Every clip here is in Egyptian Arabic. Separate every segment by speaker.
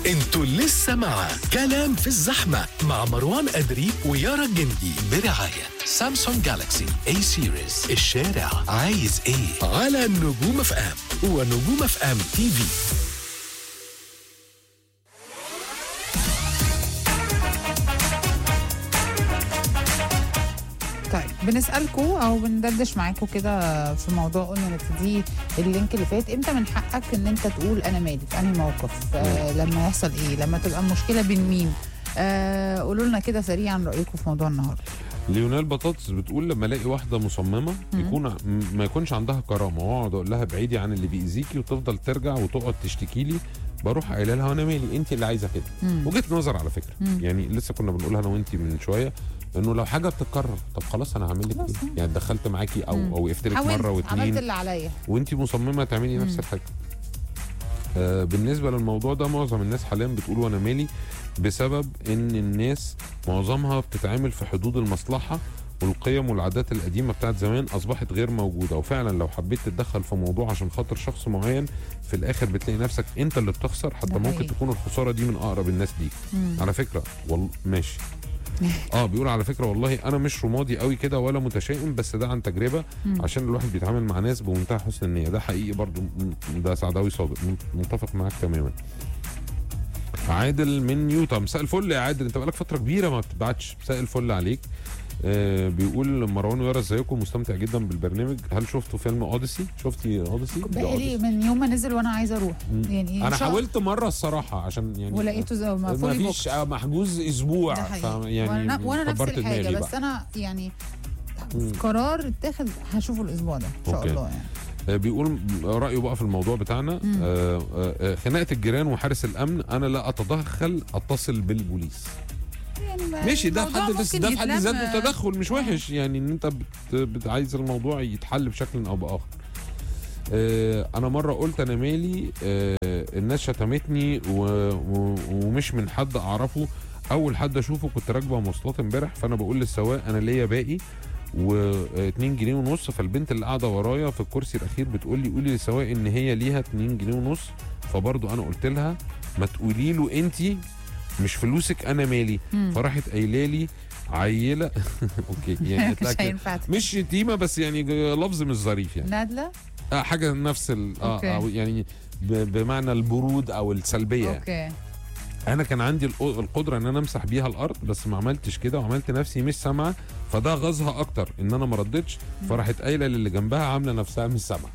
Speaker 1: انتوا لسه مع كلام في الزحمة مع مروان أدري ويارا الجندي برعاية سامسونج جالاكسي اي سيريز الشارع عايز ايه على نجوم اف ام ونجوم اف ام تي في
Speaker 2: طيب بنسألكم أو بندردش معاكم كده في موضوع قلنا نبتدي اللينك اللي فات امتى من حقك ان انت تقول انا مالي في انهي موقف آه لما يحصل ايه لما تبقى المشكله بين مين آه قولوا لنا كده سريعا رايكم في موضوع النهارده
Speaker 3: ليونيل بطاطس بتقول لما الاقي واحده مصممه يكون ع- م- ما يكونش عندها كرامه واقعد اقول لها بعيدي عن اللي بيأذيكي وتفضل ترجع وتقعد تشتكي لي بروح قايله لها وانا مالي انت اللي عايزه كده
Speaker 2: مم.
Speaker 3: وجهه نظر على فكره
Speaker 2: مم.
Speaker 3: يعني لسه كنا بنقولها انا وانت من شويه انه لو حاجه بتتكرر طب خلاص انا هعمل لك
Speaker 2: خلاص.
Speaker 3: ايه يعني دخلت معاكي او
Speaker 2: مم.
Speaker 3: او وقفت لك مره
Speaker 2: حاولت عملت
Speaker 3: واتنين
Speaker 2: اللي عليا
Speaker 3: وانت مصممه تعملي نفس
Speaker 2: مم.
Speaker 3: الحاجه آه بالنسبه للموضوع ده معظم الناس حاليا بتقول وانا مالي بسبب ان الناس معظمها بتتعامل في حدود المصلحه والقيم والعادات القديمه بتاعت زمان اصبحت غير موجوده وفعلا لو حبيت تتدخل في موضوع عشان خاطر شخص معين في الاخر بتلاقي نفسك انت اللي بتخسر حتى
Speaker 2: ده
Speaker 3: ممكن
Speaker 2: حقيقي.
Speaker 3: تكون الخساره دي من اقرب الناس ليك
Speaker 2: مم.
Speaker 3: على فكره والله ماشي اه بيقول على فكره والله انا مش رمادي قوي كده ولا متشائم بس ده عن تجربه
Speaker 2: مم.
Speaker 3: عشان الواحد بيتعامل مع ناس بمنتهى حسن النيه ده حقيقي برضو م- ده سعداوي صادق م- متفق معاك تماما عادل من نيوتا مساء الفل يا عادل انت بقالك فتره كبيره ما بتبعتش مساء الفل عليك آه بيقول مروان ويارا ازيكم مستمتع جدا بالبرنامج هل شفتوا فيلم اوديسي شفتي اوديسي
Speaker 2: بقالي من يوم ما نزل وانا عايزه اروح
Speaker 3: مم.
Speaker 2: يعني إن
Speaker 3: انا
Speaker 2: شاء-
Speaker 3: حاولت مره الصراحه عشان يعني
Speaker 2: ولقيته زي ما
Speaker 3: ما
Speaker 2: فولي
Speaker 3: فيش
Speaker 2: بوكس.
Speaker 3: آه، محجوز اسبوع
Speaker 2: ده
Speaker 3: ف-
Speaker 2: حقيقي
Speaker 3: يعني
Speaker 2: وانا, وأنا نفس
Speaker 3: كبرت
Speaker 2: الحاجه
Speaker 3: دماغي
Speaker 2: بس
Speaker 3: بقى.
Speaker 2: انا يعني
Speaker 3: مم.
Speaker 2: قرار اتاخد هشوفه الاسبوع ده ان شاء
Speaker 3: أوكي.
Speaker 2: الله يعني
Speaker 3: آه، بيقول رايه بقى في الموضوع بتاعنا
Speaker 2: مم.
Speaker 3: آه، آه، آه، خناقه الجيران وحارس الامن انا لا اتدخل اتصل بالبوليس
Speaker 2: يعني ما-
Speaker 3: ماشي ده
Speaker 2: الموضوع
Speaker 3: حد بس
Speaker 2: ممكن
Speaker 3: ده في حد
Speaker 2: يتلم-
Speaker 3: ذاته تدخل مش
Speaker 2: آه.
Speaker 3: وحش يعني ان انت بت بت عايز الموضوع يتحل بشكل او باخر آه، انا مره قلت انا مالي آه، الناس شتمتني و... و... ومش من حد اعرفه اول حد اشوفه كنت راكبه مواصلات امبارح فانا بقول للسواق انا ليا باقي و2 جنيه ونص فالبنت اللي قاعده ورايا في الكرسي الاخير بتقول لي قولي للسواق ان هي ليها 2 جنيه ونص فبرضه انا قلت لها ما تقولي له انت مش فلوسك انا مالي
Speaker 2: مم.
Speaker 3: فراحت قايله لي عيله اوكي يعني قالت لها
Speaker 2: مش
Speaker 3: كده.
Speaker 2: هينفع
Speaker 3: مش شتيمه بس يعني ج- لفظ مش ظريف يعني
Speaker 2: نادله
Speaker 3: آه حاجه نفس ال اه
Speaker 2: أوكي.
Speaker 3: أو يعني ب- بمعنى البرود او السلبيه يعني.
Speaker 2: اوكي
Speaker 3: انا كان عندي الق- القدره ان انا امسح بيها الارض بس ما عملتش كده وعملت نفسي مش سامعه فده غاظها اكتر ان انا ما ردتش فراحت قايله للي جنبها عامله نفسها مش سامعه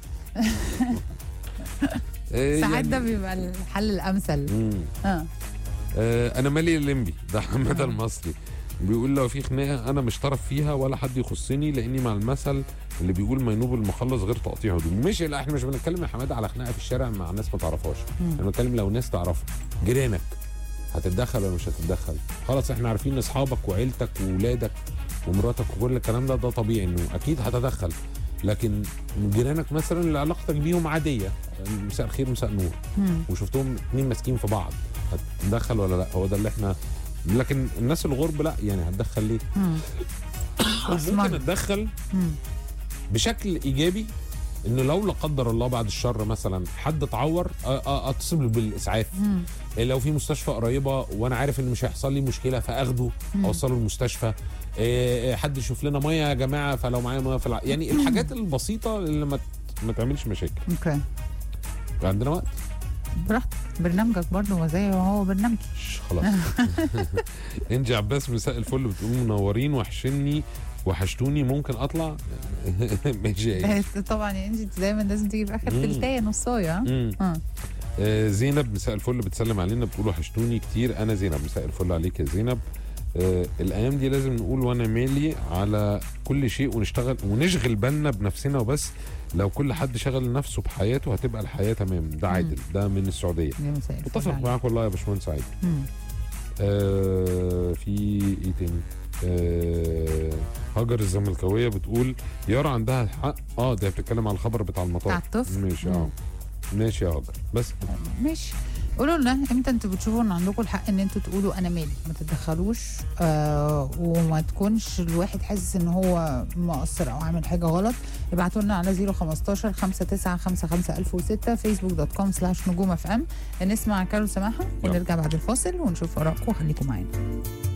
Speaker 3: إيه
Speaker 2: ساعات
Speaker 3: يعني-
Speaker 2: ده بيبقى الحل الامثل
Speaker 3: مم.
Speaker 2: اه
Speaker 3: آه، انا مالي الليمبي ده حماده المصري بيقول لو في خناقه انا مش طرف فيها ولا حد يخصني لاني مع المثل اللي بيقول ما ينوب المخلص غير تقطيع هدوم مش لا احنا مش بنتكلم يا حماده على خناقه في الشارع مع ناس ما تعرفهاش
Speaker 2: مم.
Speaker 3: احنا بنتكلم لو ناس تعرفها جيرانك هتتدخل ولا مش هتتدخل خلاص احنا عارفين اصحابك وعيلتك واولادك ومراتك وكل الكلام ده ده طبيعي انه اكيد هتدخل لكن جيرانك مثلا اللي علاقتك بيهم عاديه مساء الخير مساء النور
Speaker 2: مم.
Speaker 3: وشفتهم اتنين ماسكين في بعض هتدخل ولا لا هو ده اللي احنا لكن الناس الغرب لا يعني هتدخل ليه
Speaker 2: مم.
Speaker 3: ممكن
Speaker 2: اسمر.
Speaker 3: اتدخل
Speaker 2: مم.
Speaker 3: بشكل ايجابي انه لو لا قدر الله بعد الشر مثلا حد اتعور أ- أ- اتصل بالاسعاف
Speaker 2: مم.
Speaker 3: لو في مستشفى قريبه وانا عارف ان مش هيحصل لي مشكله فاخده
Speaker 2: مم.
Speaker 3: اوصله المستشفى إيه، إيه، حد يشوف لنا ميه يا جماعه فلو معايا ميه في الع... يعني الحاجات البسيطه اللي ما ت- ما تعملش مشاكل
Speaker 2: اوكي
Speaker 3: عندنا وقت
Speaker 2: براحتك برنامجك برضه هو زي هو برنامجي
Speaker 3: ش- خلاص انجي عباس مساء الفل بتقول منورين وحشني وحشتوني ممكن اطلع ماشي يا إيه.
Speaker 2: طبعا يا انجي انت دايما لازم تيجي في اخر
Speaker 3: مم.
Speaker 2: تلتايه نصايه ها؟
Speaker 3: مم.
Speaker 2: اه
Speaker 3: آه، زينب مساء الفل بتسلم علينا بتقول وحشتوني كتير انا زينب مساء الفل عليك يا زينب آه، الايام دي لازم نقول وانا مالي على كل شيء ونشتغل ونشغل بالنا بنفسنا وبس لو كل حد شغل نفسه بحياته هتبقى الحياه تمام ده عادل ده من السعوديه
Speaker 2: يا مساء الفل
Speaker 3: متفق
Speaker 2: عليك.
Speaker 3: معاك والله يا باشمهندس عادل
Speaker 2: مم.
Speaker 3: آه في ايه تاني آه هاجر الزملكاويه بتقول يارا عندها الحق اه ده بتتكلم على الخبر بتاع المطار
Speaker 2: بتاع الطفل؟
Speaker 3: ماشي
Speaker 2: مم.
Speaker 3: اه ماشي يا هاجر بس
Speaker 2: ماشي قولوا لنا امتى انتوا بتشوفوا ان عندكم الحق ان انتوا تقولوا انا مالي ما تتدخلوش آه وما تكونش الواحد حاسس ان هو مقصر او عامل حاجه غلط ابعتوا لنا على 015 5955 1006 فيسبوك دوت كوم سلاش نجوم اف ام نسمع كارول سماحه ونرجع بعد الفاصل ونشوف ارائكم خليكم معانا